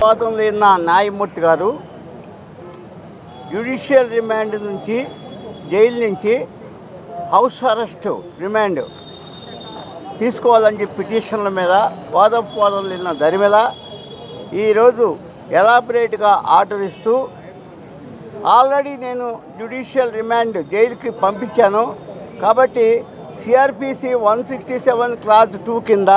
వాదనలు విన్న న్యాయమూర్తి గారు జ్యుడిషియల్ రిమాండ్ నుంచి జైలు నుంచి హౌస్ అరెస్ట్ రిమాండ్ తీసుకోవాలని చెప్పి పిటిషన్ల మీద వాదోపవాదనలు విన్న దరి మీద ఈరోజు ఎలాబరేట్గా ఆర్డర్ ఇస్తూ ఆల్రెడీ నేను జ్యుడిషియల్ రిమాండ్ జైలుకి పంపించాను కాబట్టి CrPC one sixty seven clause two కింద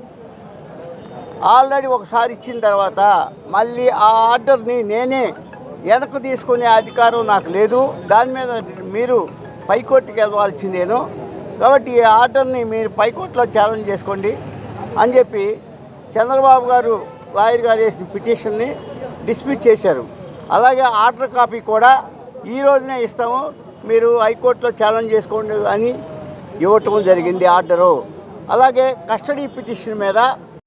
ఆల్రెడీ ఒకసారి ఇచ్చిన తర్వాత మళ్ళీ ఆ ఆర్డర్ని నేనే వెనక్కి తీసుకునే అధికారం నాకు లేదు దాని మీద మీరు పైకోర్టుకి వెళ్ళవలసిందేను కాబట్టి ఈ ఆర్డర్ని మీరు పైకోర్టులో ఛాలెంజ్ చేసుకోండి అని చెప్పి చంద్రబాబు గారు లాయర్ గారు వేసిన పిటిషన్ని డిస్మిస్ చేశారు అలాగే ఆర్డర్ కాపీ కూడా ఈ రోజునే ఇస్తాము మీరు హైకోర్టులో ఛాలెంజ్ చేసుకోండి అని ఇవ్వటం జరిగింది ఆర్డరు అలాగే కస్టడీ పిటిషన్ మీద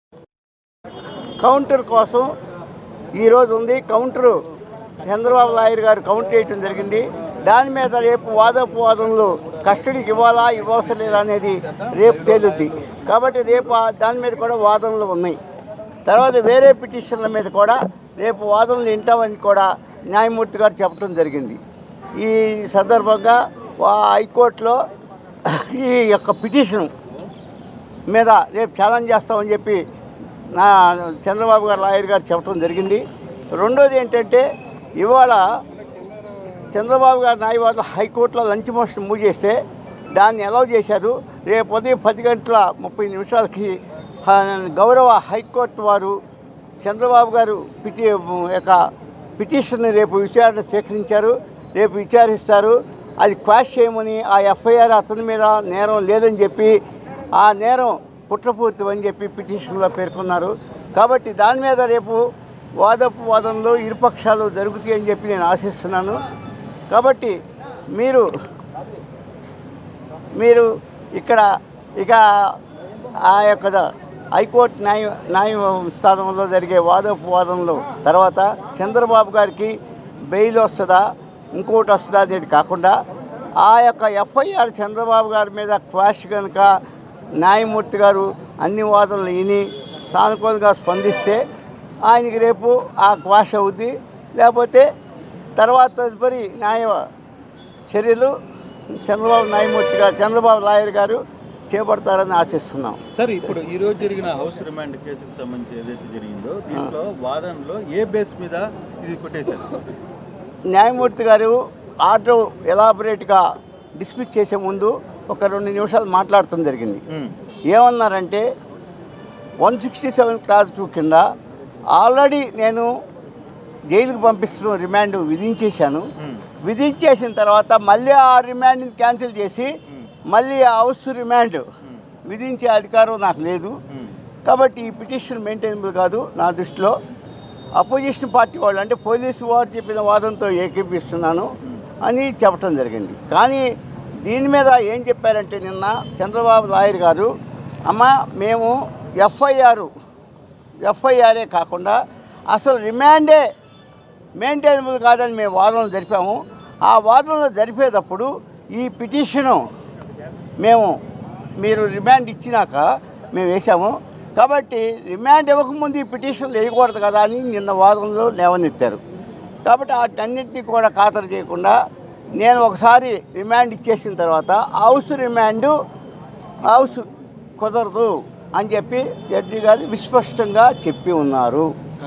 కౌంటర్ కోసం ఈరోజు ఉంది కౌంటరు చంద్రబాబు నాయుడు గారు కౌంటర్ వేయటం జరిగింది దాని మీద రేపు వాదోపవాదనలు కస్టడీకి ఇవ్వాలా ఇవ్వవసరం లేదా అనేది రేపు తేలుద్ది కాబట్టి రేపు ఆ- దాని మీద కూడా వాదనలు ఉన్నాయి తర్వాత వేరే పిటిషన్ల మీద కూడా రేపు వాదనలు వింటామని కూడా న్యాయమూర్తి గారు చెప్పడం జరిగింది ఈ సందర్భంగా వా- హైకోర్టులో ఈ యొక్క పిటిషన్ మీద రేపు ఛాలెంజ్ చేస్తామని చెప్పి నా చంద్రబాబు గారు లాయర్ గారు చెప్పడం జరిగింది రెండోది ఏంటంటే ఇవాళ చంద్రబాబు గారు న్యాయవాదులు హైకోర్టులో లంచ్ మోషన్ మూవ్ చేస్తే దాన్ని అలౌ చేశారు రేపు ఉదయం పది గంటల ముప్పై నిమిషాలకి ఆ, గౌరవ హైకోర్టు వారు చంద్రబాబు గారు పిటి యొక్క పిటిషన్ని రేపు విచారణ స్వీకరించారు రేపు విచారిస్తారు అది క్వాష్ చేయమని ఆ ఎఫ్ఐఆర్ అతని మీద నేరం లేదని చెప్పి ఆ నేరం కుట్రపూర్తి అని చెప్పి పిటిషన్లో పేర్కొన్నారు కాబట్టి దాని మీద రేపు వాదపు వాదనలు ఇరుపక్షాలు జరుగుతాయి అని చెప్పి నేను ఆశిస్తున్నాను కాబట్టి మీరు మీరు ఇక్కడ ఇక ఆ యొక్క హైకోర్టు న్యాయ న్యాయ స్థానంలో జరిగే వాదోపవాదనలు తర్వాత చంద్రబాబు గారికి బెయిల్ వస్తుందా ఇంకోటి వస్తుందా అనేది కాకుండా ఆ యొక్క ఎఫ్ఐఆర్ చంద్రబాబు గారి మీద క్వాష్ కనుక న్యాయమూర్తి గారు అన్ని వాదనలు విని సానుకూలంగా స్పందిస్తే ఆయనకి రేపు ఆ క్వాష్ అవుద్ది లేకపోతే తర్వాత తదుపరి న్యాయ చర్యలు చంద్రబాబు న్యాయమూర్తి గారు చంద్రబాబు లాయర్ గారు చేపడతారని ఆశిస్తున్నాం సార్ ఇప్పుడు ఈ రోజు జరిగిన హౌస్ రిమాండ్ కేసుకు సంబంధించి ఏదైతే జరిగిందో దీంట్లో వాదనలో ఏ బేస్ మీద ఇది కొట్టేశారు సార్? న్యాయమూర్తి గారు ఆర్డర్ ఎలాబరేట్గా డిస్మిస్ చేసే ముందు ఒక రెండు నిమిషాలు మాట్లాడటం జరిగింది ఉమ్, ఏమన్నారంటే one sixty seven clause two కింద ఆల్రెడీ నేను జైలుకు పంపిస్తున్న రిమాండ్ విధించేశాను ఉమ్, విధించేసిన తర్వాత మళ్ళీ ఆ రిమాండ్ని క్యాన్సిల్ చేసి ఉమ్, మళ్ళీ ఆ హౌస్ రిమాండ్ ఉమ్, విధించే అధికారం నాకు లేదు ఉమ్, కాబట్టి ఈ పిటిషన్ మెయింటైనబుల్ కాదు నా దృష్టిలో అపోజిషన్ పార్టీ వాళ్ళు అంటే పోలీసు వారు చెప్పిన వాదంతో ఏకీపిస్తున్నాను అని చెప్పడం జరిగింది కానీ దీని మీద ఏం చెప్పారంటే నిన్న చంద్రబాబు లాయర్ గారు అమ్మ మేము ఎఫ్ఐఆర్ ఎఫ్ఐఆరే కాకుండా అసలు రిమాండే మెయింటైనబుల్ కాదని మేము వాదనలు జరిపాము ఆ వాదనలు జరిపేటప్పుడు ఈ పిటిషను మేము మీరు రిమాండ్ ఇచ్చినాక మేము వేసాము కాబట్టి రిమాండ్ ఇవ్వకముందు ఈ పిటిషన్లు వేయకూడదు కదా అని నిన్న వాదనలో లేవనెత్తారు కాబట్టి వాటన్నింటినీ కూడా ఖాతరు చేయకుండా నేను ఒకసారి రిమాండ్ ఇచ్చేసిన తర్వాత హౌస్ రిమాండ్ హౌస్ కుదరదు అని చెప్పి జడ్జి గారు విస్పష్టంగా చెప్పి ఉన్నారు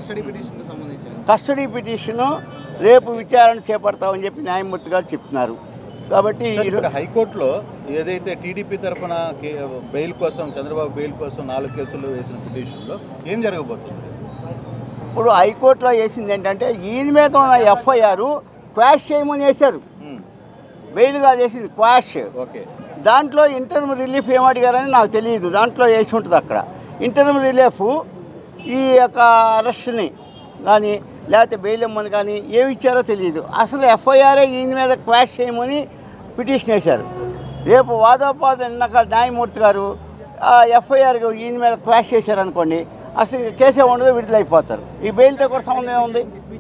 కస్టడీ పిటిషను రేపు విచారణ చేపడతామని చెప్పి న్యాయమూర్తి గారు చెప్తున్నారు కాబట్టి సార్, ఈరోజు ఇప్పుడు హైకోర్టులో ఏదైతే టీడీపీ తరఫున బెయిల్ కోసం చంద్రబాబు బెయిల్ కోసం నాలుగు కేసులు వేసిన పిటిషన్లో ఏం జరగబోతుంది ఇప్పుడు హైకోర్టులో వేసింది ఏంటంటే ఈయన మీద ఉన్న ఎఫ్ఐఆర్ క్వాష్ చేయమని వేశారు ఉమ్, బెయిల్గా చేసింది క్వాష్ ఓకే దాంట్లో ఇంటర్మ్ రిలీఫ్ ఏం అడిగారని నాకు తెలియదు దాంట్లో వేసి ఉంటుంది అక్కడ ఇంటర్మ్ రిలీఫ్ ఈ యొక్క అరెస్ట్ని కానీ లేకపోతే బెయిల్ ఇమ్మని కానీ ఏమి ఇచ్చారో తెలియదు అసలు ఎఫ్ఐఆర్ఏ ఈయన మీద క్వాష్ చేయమని పిటిషన్ వేశారు రేపు వాదోపాద నిన్నక న్యాయమూర్తి గారు ఆ ఎఫ్ఐఆర్ ఈయన మీద క్వాష్ చేశారనుకోండి అసలు ఇక కేసే ఉండదు విడుదలైపోతారు ఈ బెయిల్తో కూడా సంబంధం ఏముంది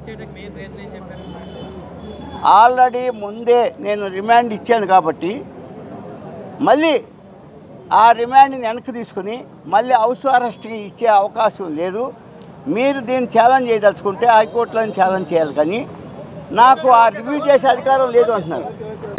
ఆల్రెడీ ముందే నేను రిమాండ్ ఇచ్చాను కాబట్టి మళ్ళీ ఆ రిమాండ్ని వెనక్కి తీసుకుని మళ్ళీ హౌస్ అరెస్ట్కి ఇచ్చే అవకాశం లేదు మీరు దీన్ని ఛాలెంజ్ చేయదలుచుకుంటే హైకోర్టులో ఛాలెంజ్ చేయాలి కానీ నాకు ఆ రివ్యూ చేసే అధికారం లేదు అంటున్నారు